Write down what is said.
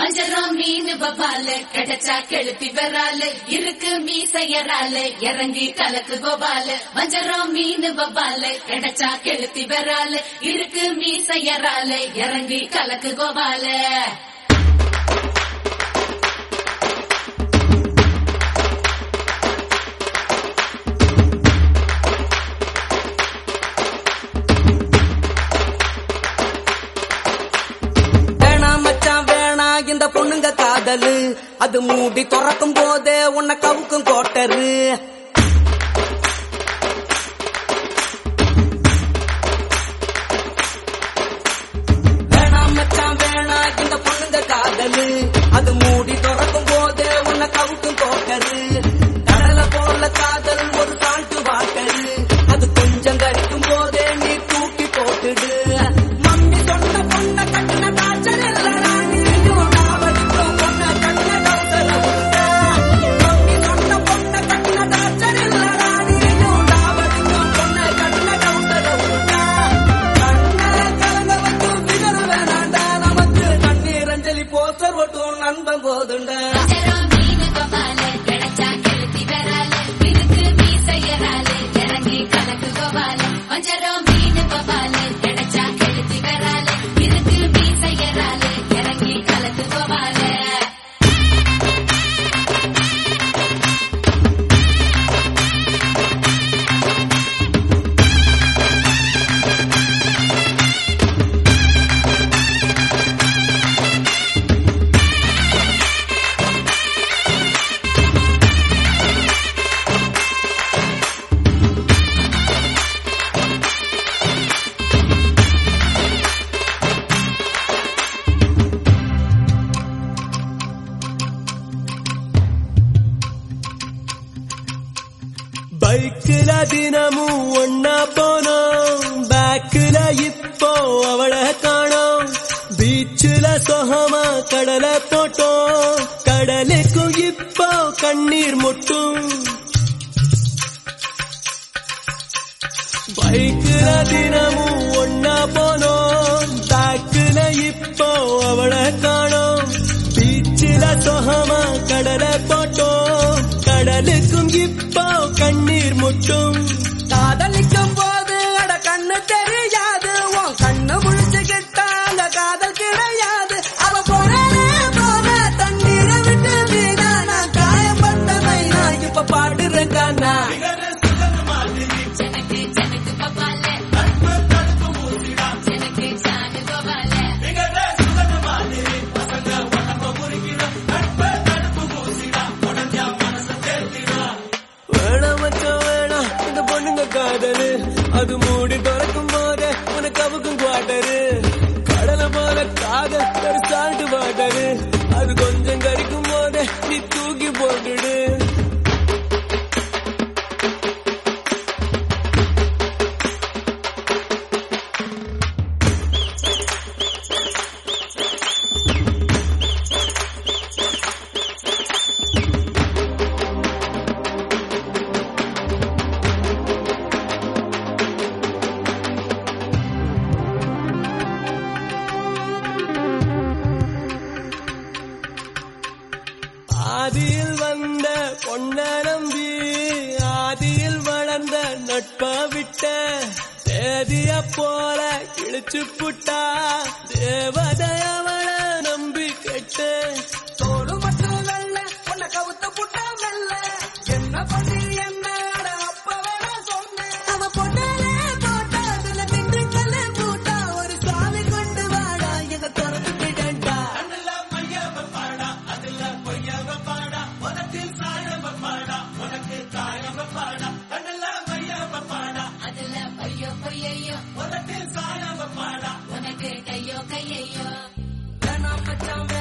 வஞ்சரம் மீன் பபால கிடைச்சா கெளுத்தி வரால இருக்கு மீசையரால இறங்கி கலக்கு கோபால வஞ்சரம் மீன் பபால கிடைச்சா கெளுத்தி வரால இருக்கு மீசையரால இறங்கி கலக்கு கோபால வேணா மச்சான் வேணா இந்த பொண்ணுங்க காதலு அது மூடி திறக்கும் போதே உன்னை கவுக்கும் கோட்டரு வேணா மச்சான் வேணா இந்த பொண்ணுங்க காதலு அது மூடி திறக்கும் போதே உன்னை கவுக்கும் கோட்டரு கடலை போல காதல் ஒரு சால்ட்டு வாட்டரு அது கொஞ்சம் கரிக்கும் போதே நீ தூக்கி போட்டுடு மம்மி சொன்ன பொண்ண கட்டின காய்ச்சல் இல்லடா நீயும் நாவடிக்கும் பொண்ண கட்டின கவுசல உண்டா மம்மி சொன்ன பொண்ண கட்டின காய்ச்சல் இல்லடா நீயும் நாவடிக்கும் பொண்ண கட்டின கவுசல உண்டா கண்ணை கலங்க வந்து விதற வேணாண்டா நமக்கு கண்ணீர் அஞ்சலி போஸ்டர் ஒட்டும் நண்பன் போதுண்டா வஞ்சரம் மீன் பபால கிடைச்சா கெளுத்தி வரால இருக்கு மீசையரால இறங்கி கலக்கு கோபால வஞ்சரம் மீன் பபால கிடைச்சா கெளுத்தி வரால இருக்கு மீசையரால இறங்கி கலக்கு கோபால பைக்கில தினமும் ஒன்னா போனோம் பேக்கில இப்போ அவளை காணோம் பீச்சுல சொகமா கடலை போட்டோம் கடலுக்கும் இப்போ கண்ணீர் முட்டும் பைக்கில தினமும் ஒன்னா போனோம் பேக்கில இப்போ அவளை காணோம் பீச்சில சொகமா கடலை போட்டோம் கடலுக்கும் இப்போ கண்ணீர் முட்டும் காதலிக்கும் போது அட கண்ணு தெரியாது உன் கண்ணு முழிச்சுக்கிட்டா அந்த காதல் கிடையாது அவ போறானே போற தண்ணீரை விட்டு வீணா நான் காயப்பட்ட மைனா இப்ப பாடுறேன் கானா ஜனக்கு ஜனக்கு பபால ஜனக்கு ஜானு கோபால வேணாம் மச்சான் வேணாம் இந்த பொண்ணுங்க காதலு அது மூடி திறக்கும் போதே உனக்கு அவுக்கும் குவாட்டரு கடலை போல காதல் ஒரு சால்ட் வாட்டரு அது கொஞ்சம் கறிக்கும் போதே நீ தூக்கி போட்டுடு ஆதியில் வந்த பொன்ன நம்பி ஆதியில் வளர்ந்த நட்ப விட்ட தேதிய போல கிழிச்சு புட்டா தேவதையவள நம்பி கெட்ட தோடு மட்டும் வெள்ள உன்னை கவுத்த புட்டா வெள்ள என்ன பண்ணி என்ன அட அப்ப வேணா சொன்னேன் அவ பொண்ணாலே போட்டா அதுல திண்டுக்கல்ல பூட்டா ஒரு சாவி கொண்டு வாடா எங்க திறந்து விடண்டா அதுல பையோ பொய்யையோ உனக்கு கையோ கையையோ வேணாம் மச்சான்